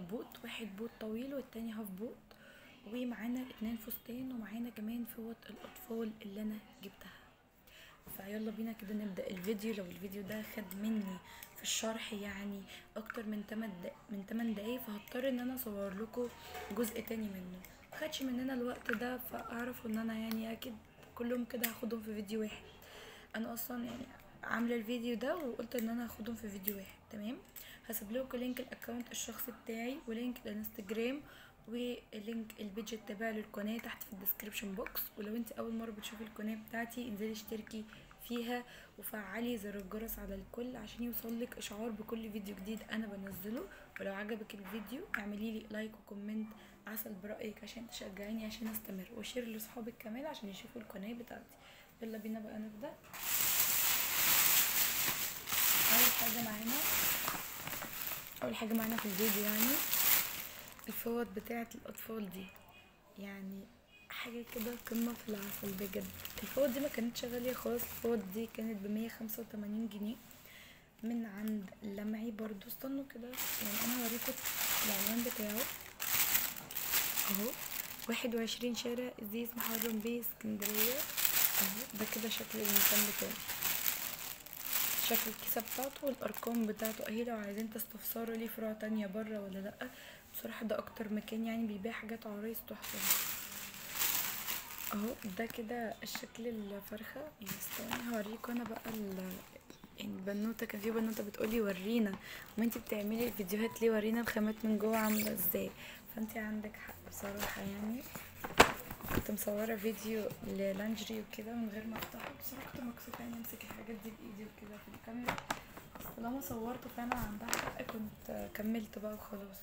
بوت واحد بوت طويل والتاني هاف بوت ومعانا اتنين فستان ومعانا كمان فوط الاطفال اللي انا جبتها فيلا بينا كده نبدا الفيديو لو الفيديو ده خد مني في الشرح يعني اكتر من 8 دق... من 8 دقايق فهضطر ان انا اصور لكم جزء تاني منه مخدش مننا الوقت ده فاعرفوا ان انا يعني اكيد كلهم كده هاخدهم في فيديو واحد انا اصلا يعني عامله الفيديو ده وقلت ان انا هاخدهم في فيديو واحد تمام هسيب لكم لينك الاكونت الشخصي بتاعي ولينك الانستجرام ولينك البيج التابع للقناه تحت في الديسكريبشن بوكس ولو انت اول مره بتشوفي القناه بتاعتي انزلي اشتركي فيها وفعلي زر الجرس على الكل عشان يوصلك اشعار بكل فيديو جديد انا بنزله ولو عجبك الفيديو اعملي لي لايك وكومنت عسل برايك عشان تشجعيني عشان استمر وشير لاصحابك كمان عشان يشوفوا القناه بتاعتي يلا بينا بقى نبدا اول حاجه معانا اول حاجه معانا في الفيديو يعني الفوط بتاعه الاطفال دي يعني حاجه كده قمه في العسل بجد الفوط دي ما كانتش غاليه خالص الفوط دي كانت بمية خمسة وتمانين جنيه من عند لمعي برضو استنوا كده يعني انا هوريكم العنوان بتاعه اهو واحد وعشرين شارع ازيز محرم بيه اسكندريه اهو ده كده شكل المكان بتاعه شكل الكيسة بتاعته والأرقام بتاعته أهي لو عايزين تستفسروا ليه فروع تانية برا ولا لأ بصراحة ده أكتر مكان يعني بيبيع حاجات عرايس تحفة اهو ده كده الشكل الفرخة يعني استني هوريكم أنا بقى ال يعني البنوتة كان في بنوتة بتقولي ورينا ما انتي بتعملي الفيديوهات ليه ورينا الخامات من جوه عاملة ازاي فانتي عندك حق بصراحة يعني كنت مصورة فيديو للانجري وكده من غير ما افتحه بصراحة كنت مكسوفة يعني امسك الحاجات دي بايدي وكده في الكاميرا بس طالما صورته فعلا عندها حق كنت كملت بقى وخلاص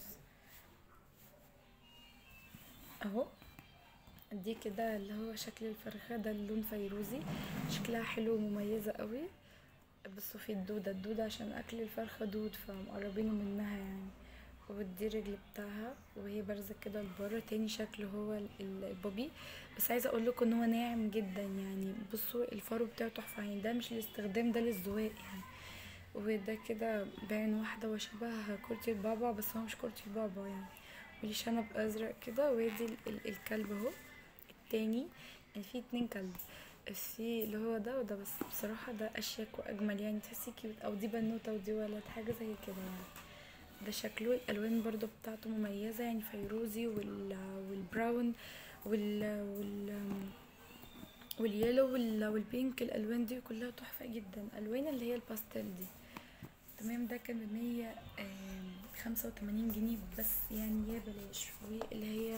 اهو دي كده اللي هو شكل الفرخة ده اللون فيروزي شكلها حلو ومميزة قوي بصوا في الدودة الدودة عشان اكل الفرخة دود فمقربينه منها يعني ودي الرجل بتاعها وهي بارزة كده لبره تاني شكل هو البوبي بس عايزة اقول لكم ان هو ناعم جدا يعني بصوا الفرو بتاعه تحفة يعني ده مش الاستخدام ده للزواق يعني وده كده باين واحدة وشبه كورتي البابا بس هو مش كورتي البابا يعني وليه شنب ازرق كده وادي الكلب اهو التاني يعني في اتنين كلب في اللي هو ده وده بس بصراحة ده اشيك واجمل يعني تحسي كيوت او دي بنوتة ودي ولد حاجة زي كده يعني ده شكله الالوان برضو بتاعته مميزة يعني فيروزي وال والبراون وال وال واليلو وال والبينك الالوان دي كلها تحفة جدا الوان اللي هي الباستيل دي تمام ده كان بمية خمسة وتمانين جنيه بس يعني يا بلاش واللي هي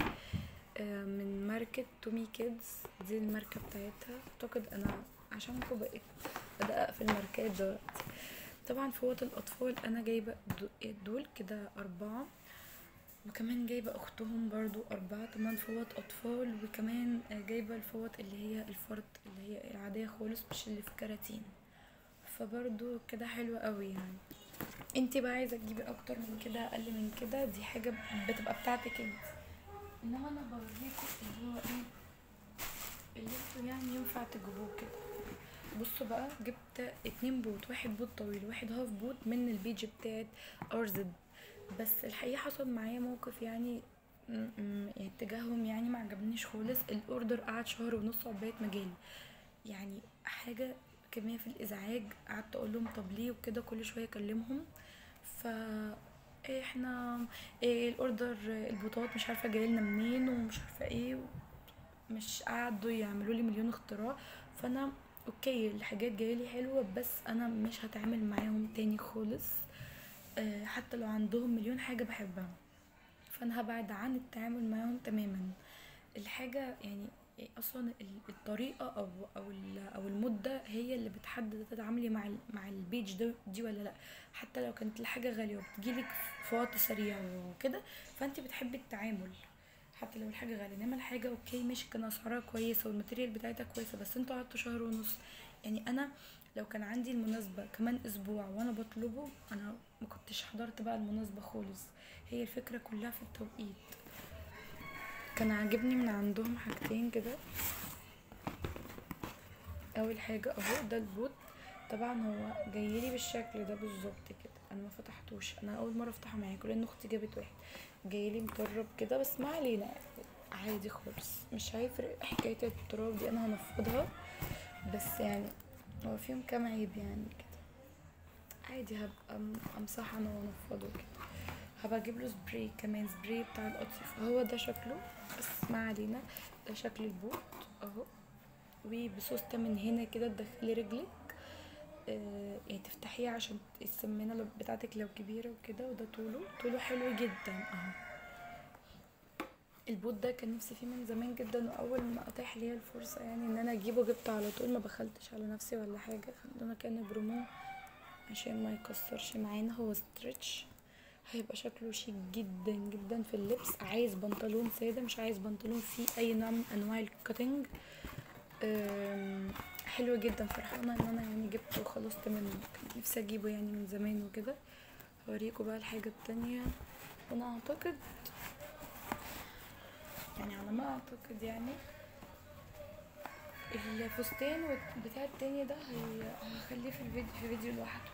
من ماركة تومي كيدز دي الماركة بتاعتها اعتقد انا عشانكم بقيت بدأ في الماركات دلوقتي طبعا فوط الاطفال انا جايبة دول كده اربعة وكمان جايبة اختهم برضو اربعة تمن فوط اطفال وكمان جايبة الفوط اللي هي الفرد اللي هي العادية خالص مش اللي في كراتين فبرضو كده حلوة قوي يعني انتي بقى عايزة تجيبي اكتر من كده اقل من كده دي حاجة بتبقى بتاعتك انت انما انا بوريكم اللي هو ايه اللي انتوا يعني ينفع تجيبوه كده بصوا بقى جبت اتنين بوت واحد بوت طويل واحد هاف بوت من البيج بتاعت ارزد بس الحقيقة حصل معايا موقف يعني يعني اتجاههم يعني ما عجبنيش خالص الاوردر قعد شهر ونص عقبال ما جالي يعني حاجة كمية في الازعاج قعدت اقول لهم طب ليه وكده كل شوية اكلمهم ف احنا إيه الاوردر البوطات مش عارفه جايلنا منين ومش عارفه ايه مش قعدوا يعملوا لي مليون اختراع فانا اوكي الحاجات جايلي حلوه بس انا مش هتعامل معاهم تاني خالص أه حتى لو عندهم مليون حاجه بحبها فانا هبعد عن التعامل معاهم تماما الحاجه يعني اصلا الطريقه او او او المده هي اللي بتحدد تتعاملي مع مع البيج ده دي ولا لا حتى لو كانت الحاجه غاليه وبتجيلك في وقت سريع وكده فانت بتحبي التعامل حتى لو الحاجه غاليه انما الحاجه اوكي ماشي كان اسعارها كويسه والماتيريال بتاعتها كويسه بس انتوا قعدتوا شهر ونص يعني انا لو كان عندي المناسبه كمان اسبوع وانا بطلبه انا ما كنتش حضرت بقى المناسبه خالص هي الفكره كلها في التوقيت كان عاجبني من عندهم حاجتين كده اول حاجه اهو ده البوت طبعا هو جايلي بالشكل ده بالظبط كده انا ما فتحتوش انا اول مره افتحه معاكم لان اختي جابت واحد جايلي مطرب كده بس ما علينا يعني عادي خالص مش هيفرق حكايه التراب دي انا هنفضها بس يعني هو فيهم كام عيب يعني كده عادي هبقى م- امسحه انا وانفضه كده هبقى اجيب له سبراي كمان سبراي بتاع القطيف هو ده شكله بس ما علينا ده شكل البوت اهو وبسوستة من هنا كده تدخلي رجلك آه، يعني تفتحيه عشان السمانة لو- بتاعتك لو كبيرة وكده وده طوله طوله حلو جدا اهو البوت ده كان نفسي فيه من زمان جدا واول ما اتاح لي الفرصة يعني ان انا اجيبه جبته على طول ما بخلتش على نفسي ولا حاجة خلينا كان برومو عشان ما يكسرش معانا هو ستريتش هيبقى شكله شيك جدا جدا في اللبس عايز بنطلون سادة مش عايز بنطلون فيه اي نوع من انواع الكاتنج أم، حلو جدا فرحانة ان انا يعني جبته وخلصت منه كان نفسي اجيبه يعني من زمان وكده هوريكم بقى الحاجة التانية انا اعتقد يعني على ما اعتقد يعني الفستان وت- بتاع التاني ده هي... هخليه في الفيديو في فيديو لوحده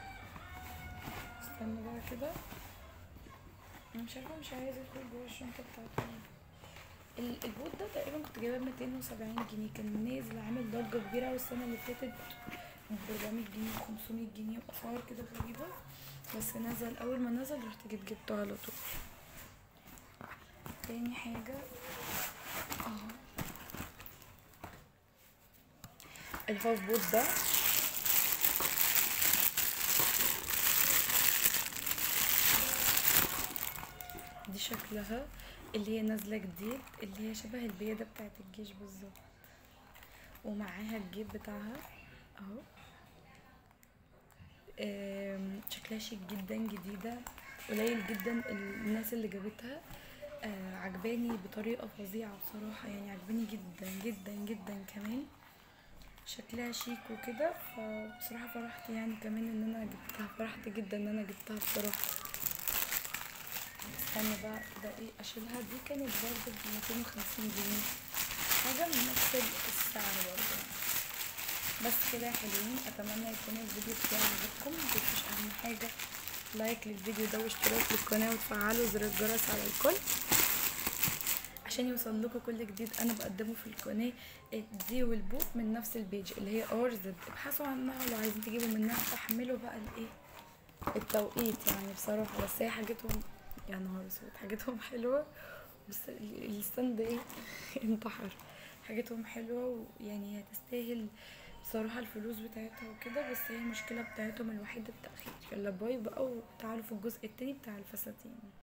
استنى بقى كده انا مش عارفه مش عايزه ادخل جوه الشنطه بتاعته ال- البوت ده تقريبا كنت جايباه ب 270 جنيه كان نازل عامل ضجه كبيره أوي السنه اللي فاتت ب 400 جنيه و 500 جنيه واسعار كده غريبه بس نزل اول ما نزل رحت جيت جبته على طول تاني حاجه اهو الهاف بوت ده دي شكلها اللي هي نازله جديد اللي هي شبه البياده بتاعت الجيش بالظبط ومعاها الجيب بتاعها اهو آم، شكلها شيك جدا جديده قليل جدا الناس اللي جابتها آه، عجباني بطريقه فظيعه بصراحه يعني عجباني جدا جدا جدا كمان شكلها شيك وكده فبصراحه فرحت يعني كمان ان انا جبتها فرحت جدا ان انا جبتها بصراحه استنى بقى كده ايه اشيلها دي كانت برضه ب 250 جنيه حاجة من نفس السعر برضه يعني. بس كده يا حلوين اتمنى يكون الفيديو بتاعي عجبكم متنسوش اهم حاجة لايك للفيديو ده واشتراك للقناة وتفعلوا زر الجرس على الكل عشان يوصل لكم كل جديد انا بقدمه في القناة دي والبوت من نفس البيج اللي هي ار زد ابحثوا عنها لو عايزين تجيبوا منها تحملوا بقى الايه التوقيت يعني بصراحة بس هي حاجتهم يا نهار اسود حاجتهم حلوة بس ال- الستاند ايه انتحر حاجتهم حلوة ويعني هي تستاهل بصراحة الفلوس بتاعتها وكده بس هي المشكلة بتاعتهم الوحيدة التأخير يلا باي بقى وتعالوا في الجزء التاني بتاع الفساتين